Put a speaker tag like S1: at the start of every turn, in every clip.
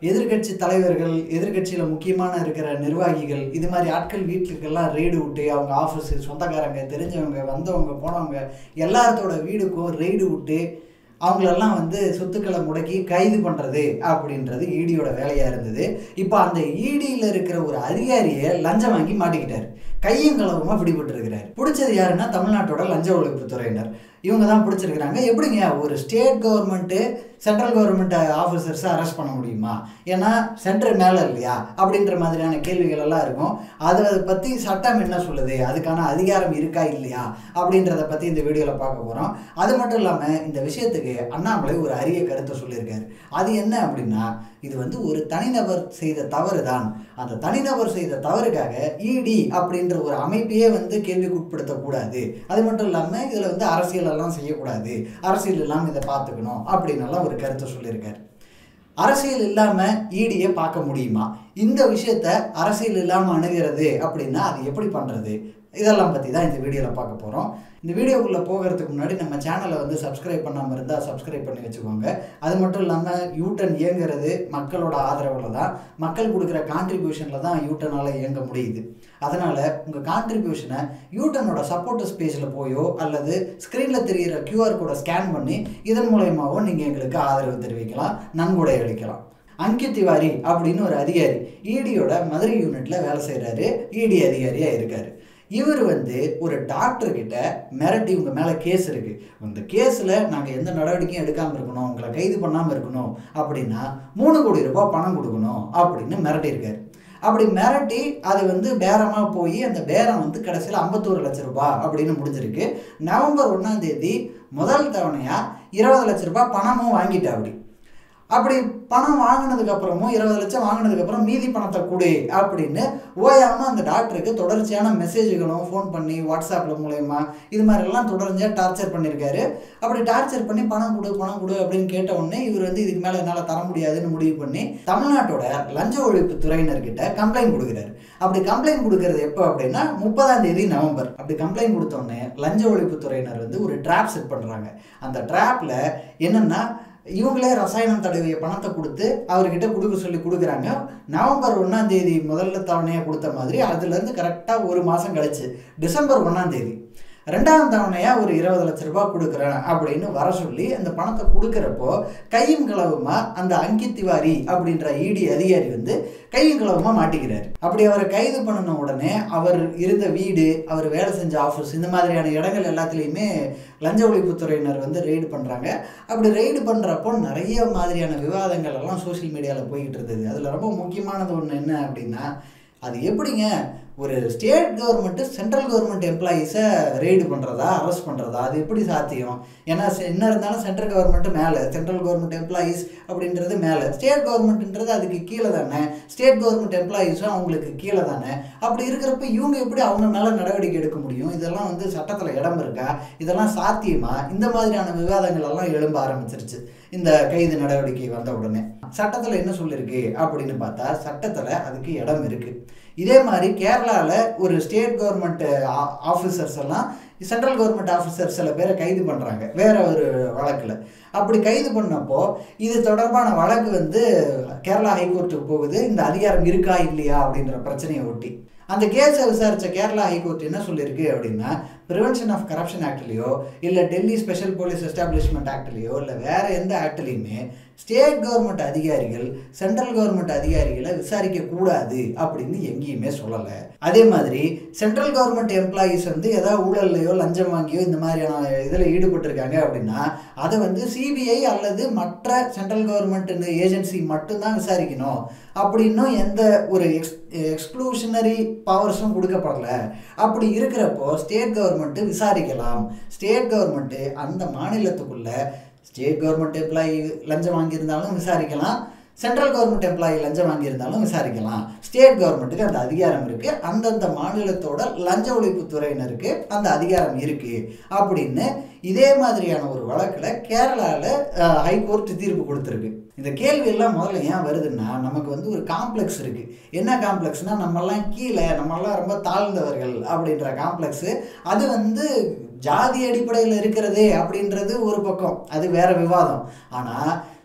S1: எதிர்க்கட்சி தலைவர்கள் எதிர்க்கட்சியில் முக்கியமான இருக்கிற நிர்வாகிகள் இது மாதிரி ஆட்கள் வீட்டுக்கெல்லாம் ரெய்டு விட்டு அவங்க ஆஃபீஸு சொந்தக்காரங்க தெரிஞ்சவங்க வந்தவங்க போனவங்க எல்லாத்தோட வீடுக்கும் ரெய்டு விட்டு அவங்களெல்லாம் வந்து சொத்துக்களை முடக்கி கைது பண்ணுறது அப்படின்றது ஈடியோட வேலையாக இருந்தது இப்போ அந்த ஈடியில் இருக்கிற ஒரு அதிகாரியை லஞ்சம் வாங்கி மாட்டிக்கிட்டார் கையும் களவுமா பிடிபட்டிருக்கிறார் பிடிச்சது யாருன்னா தமிழ்நாட்டோட லஞ்ச ஒழிப்பு துறையினர் இவங்க தான் பிடிச்சிருக்கிறாங்க எப்படிங்க ஒரு ஸ்டேட் கவர்மெண்ட்டு சென்ட்ரல் கவர்மெண்ட் ஆஃபீஸர்ஸை அரெஸ்ட் பண்ண முடியுமா ஏன்னா சென்டர் மேலே இல்லையா அப்படின்ற மாதிரியான கேள்விகள் எல்லாம் இருக்கும் அதை பற்றி சட்டம் என்ன சொல்லுது அதுக்கான அதிகாரம் இருக்கா இல்லையா அப்படின்றத பற்றி இந்த வீடியோவில் பார்க்க போகிறோம் அது மட்டும் இல்லாமல் இந்த விஷயத்துக்கு அண்ணாமலை ஒரு அரிய கருத்தை சொல்லியிருக்காரு அது என்ன அப்படின்னா இது வந்து ஒரு தனிநபர் செய்த தவறு தான் அந்த தனிநபர் செய்த தவறுக்காக இடி அப்படின்ற ஒரு அமைப்பையே வந்து கேள்விக்குட்படுத்தக்கூடாது அது மட்டும் இல்லாமல் இதில் வந்து அரசியல் எல்லாம் செய்யக்கூடாது அரசியல் இல்லாமல் இதை பார்த்துக்கணும் அப்படின்னு எல்லாம் ஒரு கருத்தை சொல்லியிருக்காரு அரசியல் இல்லாமல் ஈடியை பார்க்க முடியுமா இந்த விஷயத்த அரசியல் இல்லாமல் அணுகிறது அப்படின்னா அது எப்படி பண்ணுறது இதெல்லாம் பற்றி தான் இந்த வீடியோவில் பார்க்க போகிறோம் இந்த வீடியோக்குள்ளே போகிறதுக்கு முன்னாடி நம்ம சேனலை வந்து சப்ஸ்கிரைப் பண்ணாமல் இருந்தால் சப்ஸ்கிரைப் பண்ணி வச்சுக்கோங்க அது மட்டும் இல்லாமல் யூட்டன் இயங்குறது மக்களோட ஆதரவில் தான் மக்கள் கொடுக்குற கான்ட்ரிபியூஷனில் தான் யூட்டனால் இயங்க முடியுது அதனால் உங்கள் கான்ட்ரிபியூஷனை யூட்டனோட சப்போர்ட்டர்ஸ் பேஜில் போயோ அல்லது ஸ்க்ரீனில் தெரிகிற கியூஆர் கோடை ஸ்கேன் பண்ணி இதன் மூலயமாவோ நீங்கள் எங்களுக்கு ஆதரவு தெரிவிக்கலாம் நன்கொடை அளிக்கலாம் அங்கித் திவாரி அப்படின்னு ஒரு அதிகாரி இடியோட மதுரை யூனிட்டில் வேலை செய்கிறாரு இடி அதிகாரியாக இருக்கார் இவர் வந்து ஒரு டாக்டர் கிட்ட மிரட்டி உங்க மேலே கேஸ் இருக்கு இந்த கேஸில் நாங்கள் எந்த நடவடிக்கையும் எடுக்காமல் இருக்கணும் உங்களை கைது பண்ணாமல் இருக்கணும் அப்படின்னா மூணு கோடி ரூபாய் பணம் கொடுக்கணும் அப்படின்னு மிரட்டியிருக்காரு அப்படி மிரட்டி அது வந்து பேரமாக போய் அந்த பேரம் வந்து கடைசியில் ஐம்பத்தோரு லட்ச ரூபாய் அப்படின்னு முடிஞ்சிருக்கு நவம்பர் ஒன்றாம் தேதி முதல் தவணையாக இருபது லட்ச ரூபாய் பணமும் வாங்கிட்டா அப்படி அப்படி பணம் வாங்கினதுக்கு அப்புறமும் இருபது லட்சம் வாங்கினதுக்கு அப்புறம் மீதி பணத்தை கொடு அப்படின்னு ஓயாமல் அந்த டாக்டருக்கு தொடர்ச்சியான மெசேஜ்களும் ஃபோன் பண்ணி வாட்ஸ்அப்பில் மூலயமா இது மாதிரிலாம் தொடர்ச்சியாக டார்ச்சர் பண்ணியிருக்காரு அப்படி டார்ச்சர் பண்ணி பணம் கொடு பணம் கொடு அப்படின்னு கேட்ட உடனே இவர் வந்து இதுக்கு மேலே என்னால் தர முடியாதுன்னு முடிவு பண்ணி தமிழ்நாட்டோட லஞ்ச ஒழிப்பு துறையினர்கிட்ட கம்ப்ளைண்ட் கொடுக்குறாரு அப்படி கம்ப்ளைண்ட் கொடுக்கறது எப்போ அப்படின்னா முப்பதாம் தேதி நவம்பர் அப்படி கம்ப்ளைண்ட் கொடுத்தோடனே லஞ்ச ஒழிப்பு துறையினர் வந்து ஒரு ட்ராப் செட் பண்ணுறாங்க அந்த ட்ராப்பில் என்னென்னா இவங்களே ரசாயனம் தடவிய பணத்தை கொடுத்து அவர்கிட்ட கொடுக்க சொல்லி கொடுக்குறாங்க நவம்பர் ஒன்றாம் தேதி முதல்ல தவணையாக கொடுத்த மாதிரி அதுலேருந்து கரெக்டாக ஒரு மாதம் கழிச்சு டிசம்பர் ஒன்றாம் தேதி ரெண்டாவது தவணையாக ஒரு இருபது லட்ச ரூபாய் கொடுக்குறேன் அப்படின்னு வர சொல்லி அந்த பணத்தை கொடுக்குறப்போ கையும் களவுமா அந்த அங்கித் திவாரி அப்படின்ற இடி அதிகாரி வந்து கையும் களவுமா மாட்டிக்கிறாரு அப்படி அவரை கைது பண்ணின உடனே அவர் இருந்த வீடு அவர் வேலை செஞ்ச ஆஃபீஸ் இந்த மாதிரியான இடங்கள் எல்லாத்துலேயுமே லஞ்ச ஒழிப்புத்துறையினர் வந்து ரெய்டு பண்ணுறாங்க அப்படி ரெய்டு பண்ணுறப்போ நிறைய மாதிரியான விவாதங்கள் எல்லாம் சோஷியல் மீடியாவில் போய்கிட்டு இருந்தது அதில் ரொம்ப முக்கியமானது ஒன்று என்ன அப்படின்னா அது எப்படிங்க ஒரு ஸ்டேட் கவர்மெண்ட்டு சென்ட்ரல் கவர்மெண்ட் எம்ப்ளாயீஸை ரெய்டு பண்ணுறதா அரெஸ்ட் பண்ணுறதா அது எப்படி சாத்தியம் ஏன்னா என்ன இருந்தாலும் சென்ட்ரல் கவர்மெண்ட்டு மேலே சென்ட்ரல் கவர்மெண்ட் எம்ப்ளாயீஸ் அப்படின்றது மேலே ஸ்டேட் கவர்மெண்ட்ன்றது அதுக்கு கீழே தானே ஸ்டேட் கவர்மெண்ட் எம்ப்ளாயீஸும் அவங்களுக்கு கீழே தானே அப்படி இருக்கிறப்ப இவங்க எப்படி அவங்க மேலே நடவடிக்கை எடுக்க முடியும் இதெல்லாம் வந்து சட்டத்தில் இடம் இருக்கா இதெல்லாம் சாத்தியமா இந்த மாதிரியான விவாதங்கள் எல்லாம் எழும்ப ஆரம்பிச்சிருச்சு இந்த கைது நடவடிக்கை வந்த உடனே சட்டத்தில் என்ன சொல்லியிருக்கு அப்படின்னு பார்த்தா சட்டத்தில் அதுக்கு இடம் இருக்குது இதே மாதிரி கேரளாவில் ஒரு ஸ்டேட் கவர்மெண்ட் ஆஃபீஸர்ஸ் எல்லாம் சென்ட்ரல் கவர்மெண்ட் ஆஃபீஸர் சில பேரை கைது பண்ணுறாங்க வேற ஒரு வழக்கில் அப்படி கைது பண்ணப்போ இது தொடர்பான வழக்கு வந்து கேரளா ஹைகோர்ட்டுக்கு போகுது இந்த அதிகாரம் இருக்கா இல்லையா அப்படின்ற பிரச்சனையை ஒட்டி அந்த கேஸை விசாரித்த கேரளா ஹைகோர்ட் என்ன சொல்லியிருக்கு அப்படின்னா ப்ரிவென்ஷன் ஆஃப் கரப்ஷன் ஆக்ட்லேயோ இல்லை டெல்லி ஸ்பெஷல் போலீஸ் எஸ்டாப்ளிஷ்மெண்ட் ஆக்ட்லேயோ இல்லை வேறு எந்த ஆக்ட்லேயுமே ஸ்டேட் கவர்மெண்ட் அதிகாரிகள் சென்ட்ரல் கவர்மெண்ட் அதிகாரிகளை விசாரிக்க கூடாது அப்படின்னு எங்கேயுமே சொல்லலை அதே மாதிரி சென்ட்ரல் கவர்மெண்ட் எம்ப்ளாயீஸ் வந்து ஏதாவது ஊழல்லையோ லஞ்சம் வாங்கியோ இந்த மாதிரியான இதில் ஈடுபட்டிருக்காங்க அப்படின்னா அதை வந்து சிபிஐ அல்லது மற்ற சென்ட்ரல் கவர்மெண்ட் ஏஜென்சி மட்டும்தான் விசாரிக்கணும் அப்படின்னும் எந்த ஒரு எக்ஸ் எக்ஸ்க்ளூஷனரி பவர்ஸும் கொடுக்கப்படல அப்படி இருக்கிறப்போ ஸ்டேட் கவர்மெண்ட்டு விசாரிக்கலாம் ஸ்டேட் கவர்மெண்ட்டு அந்த மாநிலத்துக்குள்ள ஸ்டேட் கவர்மெண்ட் எம்ப்ளாயி லஞ்சம் வாங்கியிருந்தாலும் விசாரிக்கலாம் சென்ட்ரல் கவர்மெண்ட் எம்ப்ளாயி லஞ்சம் வாங்கியிருந்தாலும் விசாரிக்கலாம் ஸ்டேட் கவர்மெண்ட்டுக்கு அந்த அதிகாரம் இருக்குது அந்தந்த மாநிலத்தோட லஞ்ச ஒழிப்பு துறையினருக்கு அந்த அதிகாரம் இருக்குது அப்படின்னு இதே மாதிரியான ஒரு வழக்கில் கேரளாவில் ஹைகோர்ட் தீர்ப்பு கொடுத்துருக்கு இந்த கேள்வி எல்லாம் முதல்ல ஏன் வருதுன்னா நமக்கு வந்து ஒரு காம்ப்ளெக்ஸ் இருக்குது என்ன காம்ப்ளெக்ஸ்னால் நம்மெல்லாம் கீழே நம்மெல்லாம் ரொம்ப தாழ்ந்தவர்கள் அப்படின்ற காம்ப்ளெக்ஸு அது வந்து ஜாதி அடிப்படையில் இருக்கிறதே அப்படின்றது ஒரு பக்கம் அது வேற விவாதம் ஆனால்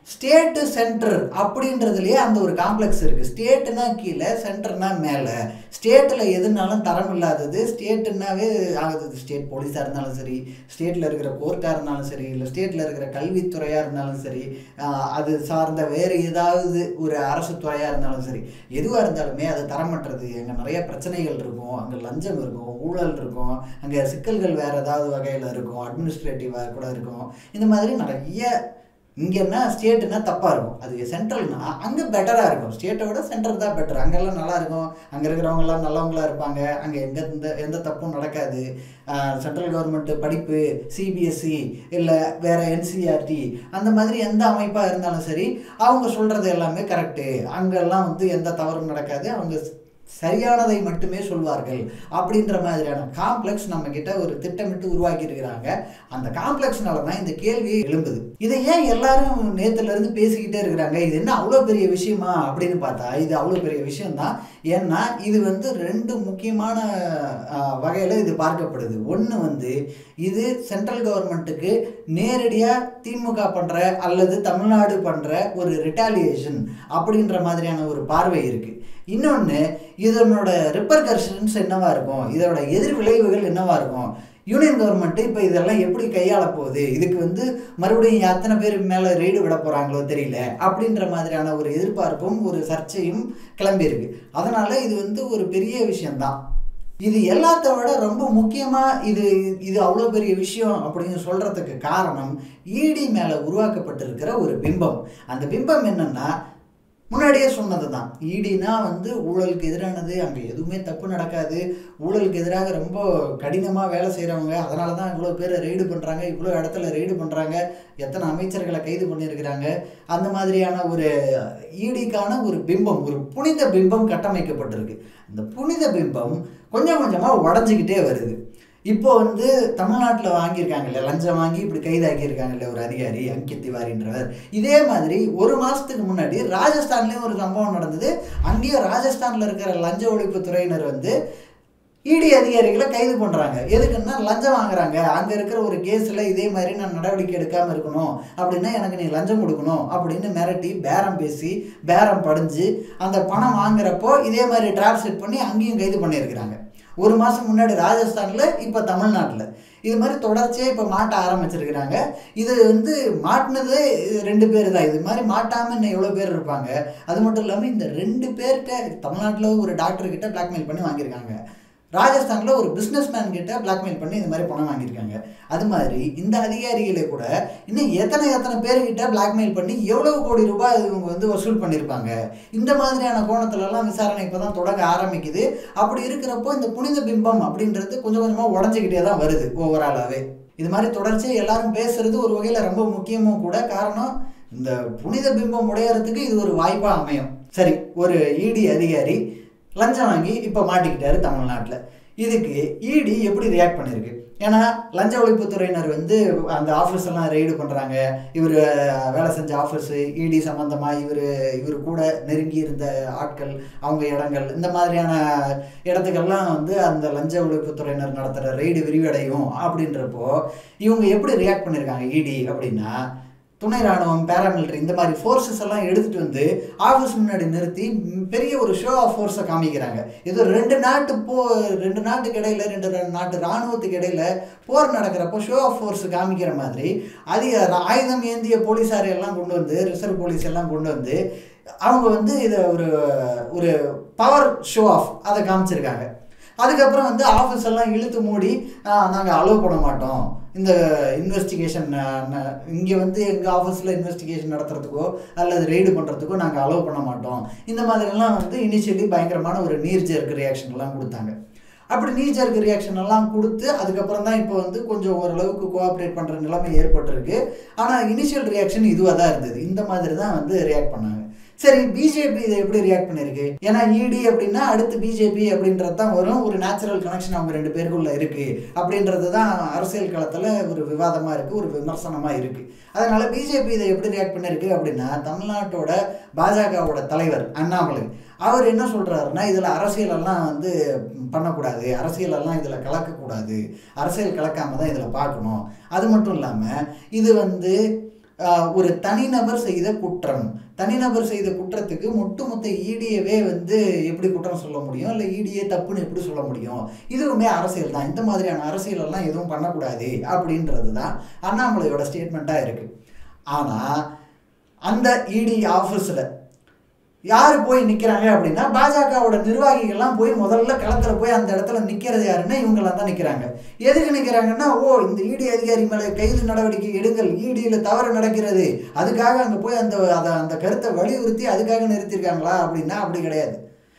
S1: ஸ்டேட்டு சென்டர் அப்படின்றதுலயே அந்த ஒரு காம்ப்ளெக்ஸ் இருக்குது ஸ்டேட்டுனா கீழே சென்டர்னா மேலே ஸ்டேட்டில் எதுனாலும் தரம் இல்லாதது ஸ்டேட்டுனாவே ஆகுது ஸ்டேட் போலீஸாக இருந்தாலும் சரி ஸ்டேட்டில் இருக்கிற கோர்ட்டாக இருந்தாலும் சரி இல்லை ஸ்டேட்டில் இருக்கிற கல்வித்துறையாக இருந்தாலும் சரி ஆஹ் அது சார்ந்த வேறு ஏதாவது ஒரு அரசு துறையாக இருந்தாலும் சரி எதுவாக இருந்தாலுமே அது தரமற்றது அங்கே நிறைய பிரச்சனைகள் இருக்கும் அங்கே லஞ்சம் இருக்கும் ஊழல் இருக்கும் அங்கே சிக்கல்கள் வேறு ஏதாவது வகையில் இருக்கும் அட்மினிஸ்ட்ரேட்டிவாக கூட இருக்கும் இந்த மாதிரி நிறைய இங்கன்னா ஸ்டேட்டுனா தப்பாக இருக்கும் அது சென்ட்ரல்னா அங்கே பெட்டராக இருக்கும் ஸ்டேட்டை விட சென்ட்ரல் தான் பெட்டர் அங்கெல்லாம் நல்லா இருக்கும் அங்கே இருக்கிறவங்கலாம் நல்லவங்களா இருப்பாங்க அங்கே எந்த எந்த எந்த தப்பும் நடக்காது சென்ட்ரல் கவர்மெண்ட் படிப்பு சிபிஎஸ்சி இல்லை வேற என்சிஆர்டி அந்த மாதிரி எந்த அமைப்பாக இருந்தாலும் சரி அவங்க சொல்கிறது எல்லாமே கரெக்டு அங்கெல்லாம் வந்து எந்த தவறும் நடக்காது அவங்க சரியானதை மட்டுமே சொல்வார்கள் அப்படின்ற மாதிரியான காம்ப்ளெக்ஸ் நம்ம கிட்ட ஒரு திட்டமிட்டு உருவாக்கி இருக்கிறாங்க அந்த காம்ப்ளெக்ஸ்னால தான் இந்த கேள்வி எழும்புது இதை ஏன் எல்லாரும் நேத்துல இருந்து பேசிக்கிட்டே இருக்கிறாங்க இது என்ன அவ்வளோ பெரிய விஷயமா அப்படின்னு பார்த்தா இது அவ்வளோ பெரிய விஷயம்தான் ஏன்னா இது வந்து ரெண்டு முக்கியமான வகையில் இது பார்க்கப்படுது ஒன்று வந்து இது சென்ட்ரல் கவர்மெண்ட்டுக்கு நேரடியாக திமுக பண்ணுற அல்லது தமிழ்நாடு பண்ணுற ஒரு ரிட்டாலியேஷன் அப்படின்ற மாதிரியான ஒரு பார்வை இருக்குது இன்னொன்று இதனோட ரிப்பர்கர்ஷன்ஸ் என்னவா இருக்கும் இதோட எதிர் விளைவுகள் என்னவா இருக்கும் யூனியன் கவர்மெண்ட்டு இப்போ இதெல்லாம் எப்படி கையாள போகுது இதுக்கு வந்து மறுபடியும் எத்தனை பேர் மேலே ரெய்டு விட போகிறாங்களோ தெரியல அப்படின்ற மாதிரியான ஒரு எதிர்பார்ப்பும் ஒரு சர்ச்சையும் கிளம்பியிருக்கு அதனால் இது வந்து ஒரு பெரிய விஷயம்தான் இது எல்லாத்த விட ரொம்ப முக்கியமாக இது இது அவ்வளோ பெரிய விஷயம் அப்படின்னு சொல்கிறதுக்கு காரணம் இடி மேலே உருவாக்கப்பட்டிருக்கிற ஒரு பிம்பம் அந்த பிம்பம் என்னென்னா முன்னாடியே சொன்னது தான் ஈடினா வந்து ஊழலுக்கு எதிரானது அங்கே எதுவுமே தப்பு நடக்காது ஊழலுக்கு எதிராக ரொம்ப கடினமாக வேலை செய்கிறவங்க அதனால தான் இவ்வளோ பேரை ரெய்டு பண்ணுறாங்க இவ்வளோ இடத்துல ரெய்டு பண்ணுறாங்க எத்தனை அமைச்சர்களை கைது பண்ணியிருக்கிறாங்க அந்த மாதிரியான ஒரு ஈடிக்கான ஒரு பிம்பம் ஒரு புனித பிம்பம் கட்டமைக்கப்பட்டிருக்கு அந்த புனித பிம்பம் கொஞ்சம் கொஞ்சமாக உடஞ்சிக்கிட்டே வருது இப்போ வந்து தமிழ்நாட்டில் வாங்கியிருக்காங்கல்ல லஞ்சம் வாங்கி இப்படி கைதாக்கியிருக்காங்கல்ல ஒரு அதிகாரி அங்கித் திவாரின்றவர் இதே மாதிரி ஒரு மாதத்துக்கு முன்னாடி ராஜஸ்தான்லேயும் ஒரு சம்பவம் நடந்தது அங்கேயும் ராஜஸ்தானில் இருக்கிற லஞ்ச ஒழிப்பு துறையினர் வந்து இடி அதிகாரிகளை கைது பண்ணுறாங்க எதுக்குன்னா லஞ்சம் வாங்குறாங்க அங்கே இருக்கிற ஒரு கேஸில் இதே மாதிரி நான் நடவடிக்கை எடுக்காமல் இருக்கணும் அப்படின்னா எனக்கு நீ லஞ்சம் கொடுக்கணும் அப்படின்னு மிரட்டி பேரம் பேசி பேரம் படிஞ்சு அந்த பணம் வாங்குறப்போ இதே மாதிரி ட்ராப் செட் பண்ணி அங்கேயும் கைது பண்ணியிருக்கிறாங்க ஒரு மாதம் முன்னாடி ராஜஸ்தானில் இப்போ தமிழ்நாட்டில் இது மாதிரி தொடர்ச்சியாக இப்போ மாட்ட ஆரம்பிச்சிருக்கிறாங்க இது வந்து மாட்டினதே ரெண்டு பேர் தான் இது மாதிரி மாட்டாமல் இன்னும் எவ்வளோ பேர் இருப்பாங்க அது மட்டும் இல்லாமல் இந்த ரெண்டு பேர்கிட்ட தமிழ்நாட்டில் ஒரு டாக்டர் கிட்ட பிளாக்மெயில் பண்ணி வாங்கியிருக்காங்க ராஜஸ்தானில் ஒரு பிஸ்னஸ் மேன் கிட்ட பிளாக்மெயில் பண்ணி இந்த மாதிரி பணம் வாங்கியிருக்காங்க அது மாதிரி இந்த அதிகாரிகளே கூட இன்னும் எத்தனை எத்தனை பேர்கிட்ட பிளாக்மெயில் பண்ணி எவ்வளவு கோடி ரூபாய் இவங்க வந்து வசூல் பண்ணியிருப்பாங்க இந்த மாதிரியான கோணத்துலலாம் விசாரணை இப்போ தான் தொடங்க ஆரம்பிக்குது அப்படி இருக்கிறப்போ இந்த புனித பிம்பம் அப்படின்றது கொஞ்சம் கொஞ்சமாக உடஞ்சிக்கிட்டே தான் வருது ஓவராலாகவே இது மாதிரி தொடர்ச்சியாக எல்லாரும் பேசுறது ஒரு வகையில் ரொம்ப முக்கியமும் கூட காரணம் இந்த புனித பிம்பம் உடையறதுக்கு இது ஒரு வாய்ப்பாக அமையும் சரி ஒரு இடி அதிகாரி லஞ்சம் வாங்கி இப்போ மாட்டிக்கிட்டாரு தமிழ்நாட்டில் இதுக்கு இடி எப்படி ரியாக்ட் பண்ணியிருக்கு ஏன்னா லஞ்ச ஒழிப்புத்துறையினர் வந்து அந்த ஆஃபீஸ் எல்லாம் ரெய்டு பண்ணுறாங்க இவர் வேலை செஞ்ச ஆஃபீஸு இடி சம்மந்தமாக இவர் இவர் கூட நெருங்கி இருந்த ஆட்கள் அவங்க இடங்கள் இந்த மாதிரியான இடத்துக்கெல்லாம் வந்து அந்த லஞ்ச ஒழிப்புத்துறையினர் நடத்துகிற ரெய்டு விரிவடையும் அப்படின்றப்போ இவங்க எப்படி ரியாக்ட் பண்ணியிருக்காங்க இடி அப்படின்னா துணை ராணுவம் பேராமிலிட்டரி இந்த மாதிரி ஃபோர்ஸஸ் எல்லாம் எடுத்துகிட்டு வந்து ஆஃபீஸ் முன்னாடி நிறுத்தி பெரிய ஒரு ஷோ ஆஃப் ஃபோர்ஸை காமிக்கிறாங்க இது ரெண்டு நாட்டு போ ரெண்டு நாட்டுக்கு இடையில ரெண்டு நாட்டு ராணுவத்துக்கு இடையில போர் நடக்கிறப்போ ஷோ ஆஃப் ஃபோர்ஸ் காமிக்கிற மாதிரி அதிக ஆயுதம் ஏந்திய போலீஸாரை எல்லாம் கொண்டு வந்து ரிசர்வ் போலீஸ் எல்லாம் கொண்டு வந்து அவங்க வந்து இதை ஒரு ஒரு பவர் ஷோ ஆஃப் அதை காமிச்சிருக்காங்க அதுக்கப்புறம் வந்து ஆஃபீஸ் எல்லாம் இழுத்து மூடி நாங்கள் அலோவ் பண்ண மாட்டோம் இந்த இன்வெஸ்டிகேஷன் இங்கே வந்து எங்கள் ஆஃபீஸில் இன்வெஸ்டிகேஷன் நடத்துறதுக்கோ அல்லது ரெய்டு பண்ணுறதுக்கோ நாங்கள் அலோவ் பண்ண மாட்டோம் இந்த மாதிரிலாம் வந்து இனிஷியலி பயங்கரமான ஒரு நீர் ஜெர்க்கு ரியாக்ஷன்லாம் கொடுத்தாங்க அப்படி நீர் ஜெர்க்கு ரியாக்ஷன் எல்லாம் கொடுத்து அதுக்கப்புறம் தான் இப்போ வந்து கொஞ்சம் ஓரளவுக்கு கோஆப்ரேட் பண்ணுற நிலைமை ஏற்பட்டிருக்கு ஆனால் இனிஷியல் ரியாக்ஷன் இதுவாக தான் இருந்தது இந்த மாதிரி தான் வந்து ரியாக்ட் பண்ணாங்க சரி பிஜேபி இதை எப்படி ரியாக்ட் பண்ணியிருக்கு ஏன்னா இடி அப்படின்னா அடுத்து பிஜேபி அப்படின்றது தான் வரும் ஒரு நேச்சுரல் கனெக்ஷன் அவங்க ரெண்டு பேருக்குள்ள இருக்கு அப்படின்றது தான் அரசியல் களத்தில் ஒரு விவாதமாக இருக்குது ஒரு விமர்சனமாக இருக்குது அதனால பிஜேபி இதை எப்படி ரியாக்ட் பண்ணியிருக்கு அப்படின்னா தமிழ்நாட்டோட பாஜகவோட தலைவர் அண்ணாமலை அவர் என்ன சொல்கிறாருன்னா இதில் அரசியலெல்லாம் வந்து பண்ணக்கூடாது அரசியலெல்லாம் இதில் கலக்கக்கூடாது அரசியல் கலக்காம தான் இதில் பார்க்கணும் அது மட்டும் இல்லாமல் இது வந்து ஆஹ், ஒரு தனிநபர் செய்த குற்றம் தனிநபர் செய்த குற்றத்துக்கு ஒட்டுமொத்த ஈடியவே வந்து எப்படி குற்றம் சொல்ல முடியும் இல்லை ஈடியே தப்புன்னு எப்படி சொல்ல முடியும் இதுவுமே அரசியல் தான் இந்த மாதிரியான அரசியல் எல்லாம் எதுவும் பண்ணக்கூடாது அப்படின்றது தான் அண்ணாமலையோட ஸ்டேட்மெண்ட்டாக இருக்குது ஆனால் அந்த இடி ஆஃபீஸில் யார் போய் நிற்கிறாங்க அப்படின்னா பாஜகவோட நிர்வாகிகள்லாம் போய் முதல்ல களத்தில் போய் அந்த இடத்துல நிற்கிறது யாருன்னா இவங்கெல்லாம் தான் நிற்கிறாங்க எதுக்கு நிற்கிறாங்கன்னா ஓ இந்த இடி அதிகாரி மேலே கைது நடவடிக்கை எடுங்கள் இடியில் தவறு நடக்கிறது அதுக்காக அங்கே போய் அந்த அதை அந்த கருத்தை வலியுறுத்தி அதுக்காக நிறுத்தியிருக்காங்களா அப்படின்னா அப்படி கிடையாது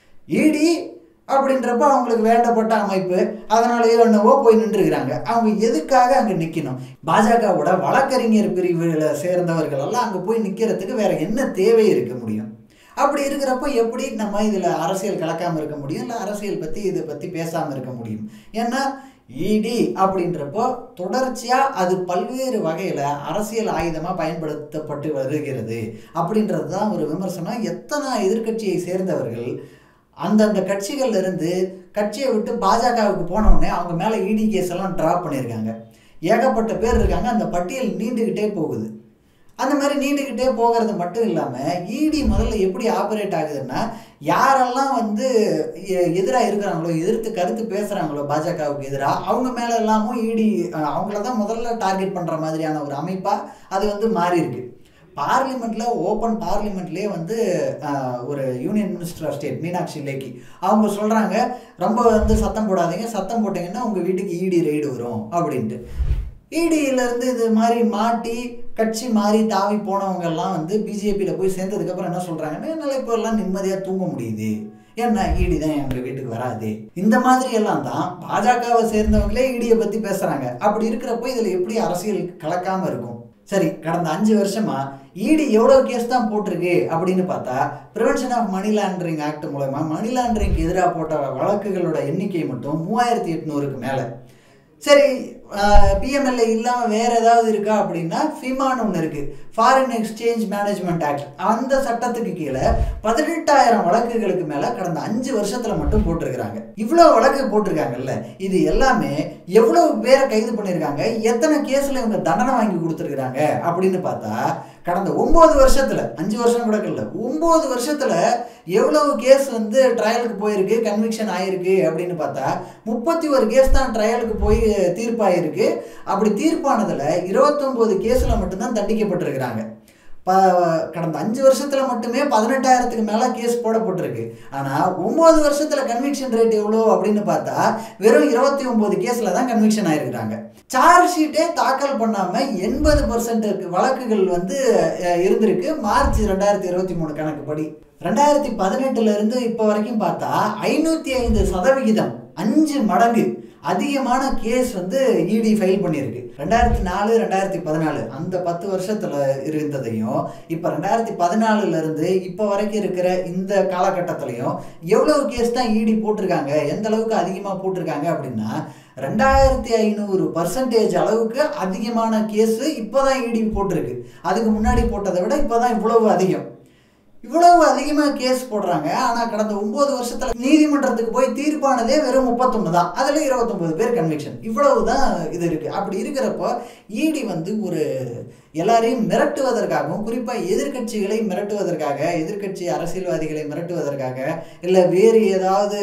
S1: இடி அப்படின்றப்ப அவங்களுக்கு வேண்டப்பட்ட அமைப்பு அதனாலயோ என்னவோ போய் நின்றுக்கிறாங்க அவங்க எதுக்காக அங்கே நிற்கணும் பாஜகவோட வழக்கறிஞர் பிரிவில் சேர்ந்தவர்கள் எல்லாம் அங்கே போய் நிற்கிறதுக்கு வேற என்ன தேவை இருக்க முடியும் அப்படி இருக்கிறப்போ எப்படி நம்ம இதில் அரசியல் கலக்காமல் இருக்க முடியும் இல்லை அரசியல் பற்றி இதை பற்றி பேசாமல் இருக்க முடியும் ஏன்னா இடி அப்படின்றப்போ தொடர்ச்சியாக அது பல்வேறு வகையில் அரசியல் ஆயுதமாக பயன்படுத்தப்பட்டு வருகிறது அப்படின்றது தான் ஒரு விமர்சனம் எத்தனை எதிர்க்கட்சியை சேர்ந்தவர்கள் அந்தந்த கட்சிகள்ல இருந்து கட்சியை விட்டு பாஜகவுக்கு போனவுடனே அவங்க மேலே இடி கேஸ் எல்லாம் ட்ராப் பண்ணியிருக்காங்க ஏகப்பட்ட பேர் இருக்காங்க அந்த பட்டியல் நீண்டுக்கிட்டே போகுது அந்த மாதிரி நீண்டுக்கிட்டே போகிறது மட்டும் இல்லாமல் இடி முதல்ல எப்படி ஆப்ரேட் ஆகுதுன்னா யாரெல்லாம் வந்து எதிராக இருக்கிறாங்களோ எதிர்த்து கருத்து பேசுகிறாங்களோ பாஜகவுக்கு எதிராக அவங்க மேலே எல்லாமும் இடி அவங்கள தான் முதல்ல டார்கெட் பண்ணுற மாதிரியான ஒரு அமைப்பாக அது வந்து மாறி இருக்கு பார்லிமெண்ட்டில் ஓப்பன் பார்லிமெண்ட்லேயே வந்து ஆஹ், ஒரு union minister of state Meenakshi Lekhi அவங்க சொல்கிறாங்க ரொம்ப வந்து சத்தம் போடாதீங்க சத்தம் போட்டிங்கன்னா உங்கள் வீட்டுக்கு இடி ரெய்டு வரும் அப்படின்ட்டு இடியிலேருந்து இது மாதிரி மாட்டி கட்சி மாறி தாவி போனவங்க எல்லாம் வந்து பிஜேபியில் போய் சேர்ந்ததுக்கப்புறம் என்ன சொல்கிறாங்கன்னா என்னால் இப்போ எல்லாம் நிம்மதியாக தூங்க முடியுது ஏன்னா ஈடி தான் எங்கள் வீட்டுக்கு வராது இந்த மாதிரி எல்லாம் தான் பாஜகவை சேர்ந்தவங்களே ஈடியை பற்றி பேசுகிறாங்க அப்படி இருக்கிறப்போ இதில் எப்படி அரசியல் கலக்காமல் இருக்கும் சரி கடந்த அஞ்சு வருஷமா இடி எவ்வளோ கேஸ் தான் போட்டிருக்கு அப்படின்னு பார்த்தா prevention of money laundering act மூலமா மணி லாண்டரிங்க்கு எதிராக போட்ட வழக்குகளோட எண்ணிக்கை மட்டும் மூவாயிரத்தி எட்நூறுக்கு மேலே சரி பிஎம்எல்ஏ இல்லாமல் வேற ஏதாவது இருக்கா அப்படின்னா ஃபிமான்னு ஒன்று இருக்கு ஃபாரின் எக்ஸ்சேஞ்ச் மேனேஜ்மெண்ட் ஆக்ட் அந்த சட்டத்துக்கு கீழே பதினெட்டாயிரம் வழக்குகளுக்கு மேலே கடந்த அஞ்சு வருஷத்துல மட்டும் போட்டிருக்கிறாங்க இவ்வளோ வழக்கு போட்டிருக்காங்கல்ல இது எல்லாமே எவ்வளவு பேரை கைது பண்ணியிருக்காங்க எத்தனை கேஸில் இவங்க தண்டனை வாங்கி கொடுத்துருக்குறாங்க அப்படின்னு பார்த்தா கடந்த ஒம்பது வருஷத்துல அஞ்சு வருஷம் கூட இல்லை ஒம்பது வருஷத்துல எவ்வளவு கேஸ் வந்து ட்ரையலுக்கு போயிருக்கு கன்விக்ஷன் ஆயிருக்கு அப்படின்னு பார்த்தா முப்பத்தி ஒரு கேஸ் தான் ட்ரையலுக்கு போய் தீர்ப்பாயிருக்கு அப்படி தீர்ப்பானதுல இருபத்தொம்போது கேஸ்ல மட்டும்தான் தண்டிக்கப்பட்டிருக்கிறாங்க ப கடந்த அஞ்சு வருஷத்துல மட்டுமே பதினெட்டாயிரத்துக்கு மேல கேஸ் போடப்பட்டிருக்கு ஆனா ஒன்பது வருஷத்துல கன்விக்ஷன் ரேட் எவ்வளோ அப்படின்னு பார்த்தா வெறும் இருபத்தி ஒன்பது கேஸ்ல தான் கன்விக்ஷன் ஆயிருக்கிறாங்க சார்ஜ் ஷீட்டே தாக்கல் பண்ணாம எண்பது பர்சன்ட் வழக்குகள் வந்து அஹ், இருந்திருக்கு மார்ச் ரெண்டாயிரத்தி இருபத்தி மூணு கணக்குப்படி ரெண்டாயிரத்தி பதினெட்டுல இருந்து இப்போ வரைக்கும் பார்த்தா ஐநூத்தி ஐந்து சதவிகிதம் அஞ்சு மடங்கு அதிகமான கேஸ் வந்து இடி ஃபைல் பண்ணியிருக்கு ரெண்டாயிரத்தி நாலு ரெண்டாயிரத்தி பதினாலு அந்த பத்து வருஷத்துல இருந்ததையும் இப்போ ரெண்டாயிரத்தி பதினாலுல இருந்து இப்போ வரைக்கும் இருக்கிற இந்த காலகட்டத்திலையும் எவ்வளவு கேஸ் தான் இடி போட்டிருக்காங்க எந்த அளவுக்கு அதிகமாக போட்டிருக்காங்க அப்படின்னா ரெண்டாயிரத்தி ஐநூறு பர்சன்டேஜ் அளவுக்கு அதிகமான கேஸு இப்போதான் இடி போட்டிருக்கு அதுக்கு முன்னாடி போட்டதை விட இப்போதான் இவ்வளவு அதிகம் இவ்வளவு அதிகமாக கேஸ் போடுறாங்க ஆனால் கடந்த ஒன்பது வருஷத்துல நீதிமன்றத்துக்கு போய் தீர்ப்பானதே வெறும் முப்பத்தொன்று தான் அதில் இருபத்தொம்பது பேர் கன்விக்ஷன் இவ்வளவு தான் இது இருக்குது அப்படி இருக்கிறப்போ இடி வந்து ஒரு எல்லாரையும் மிரட்டுவதற்காகவும் குறிப்பாக எதிர்க்கட்சிகளை மிரட்டுவதற்காக எதிர்க்கட்சி அரசியல்வாதிகளை மிரட்டுவதற்காக இல்லை வேறு ஏதாவது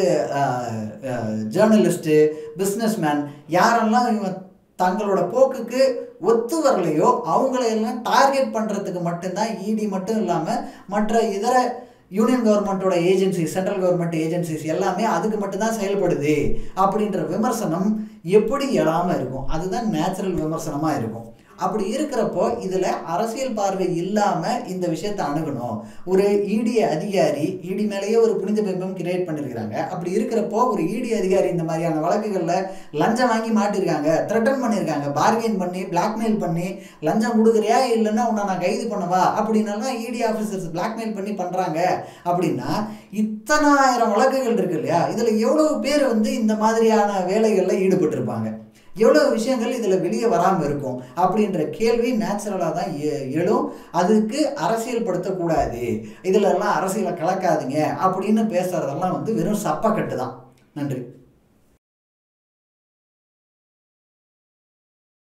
S1: ஜேர்னலிஸ்ட்டு பிஸ்னஸ்மேன் யாரெல்லாம் இவன் தங்களோட போக்குக்கு ஒத்து வரலையோ அவங்களையெல்லாம் டார்கெட் பண்ணுறதுக்கு மட்டும்தான் இடி மட்டும் இல்லாமல் மற்ற இதர யூனியன் கவர்மெண்ட்டோட ஏஜென்சிஸ் சென்ட்ரல் கவர்மெண்ட் ஏஜென்சிஸ் எல்லாமே அதுக்கு மட்டும்தான் செயல்படுது அப்படின்ற விமர்சனம் எப்படி எழாமல் இருக்கும் அதுதான் நேச்சுரல் விமர்சனமாக இருக்கும் அப்படி இருக்கிறப்போ இதில் அரசியல் பார்வை இல்லாமல் இந்த விஷயத்தை அணுகணும் ஒரு இடி அதிகாரி இடி மேலேயே ஒரு புனித பிம்பம் கிரியேட் பண்ணியிருக்கிறாங்க அப்படி இருக்கிறப்போ ஒரு இடி அதிகாரி இந்த மாதிரியான வழக்குகளில் லஞ்சம் வாங்கி மாட்டிருக்காங்க த்ரெட்டன் பண்ணியிருக்காங்க பார்கெயின் பண்ணி பிளாக்மெயில் பண்ணி லஞ்சம் கொடுக்குறியா இல்லைன்னா உன்னை நான் கைது பண்ணவா அப்படின்னாலாம் இடி ஆஃபீஸர்ஸ் பிளாக்மெயில் பண்ணி பண்ணுறாங்க அப்படின்னா இத்தனாயிரம் வழக்குகள் இருக்கு இல்லையா இதில் எவ்வளவு பேர் வந்து இந்த மாதிரியான வேலைகளில் ஈடுபட்டிருப்பாங்க எவ்வளோ விஷயங்கள் இதில் வெளியே வராமல் இருக்கும் அப்படின்ற கேள்வி நேச்சுரலாக தான் எ- எழும் அதுக்கு அரசியல் படுத்தக்கூடாது இதிலெல்லாம் அரசியலை கலக்காதீங்க அப்படின்னு பேசுகிறதெல்லாம் வந்து வெறும் சப்பக்கட்டு தான் நன்றி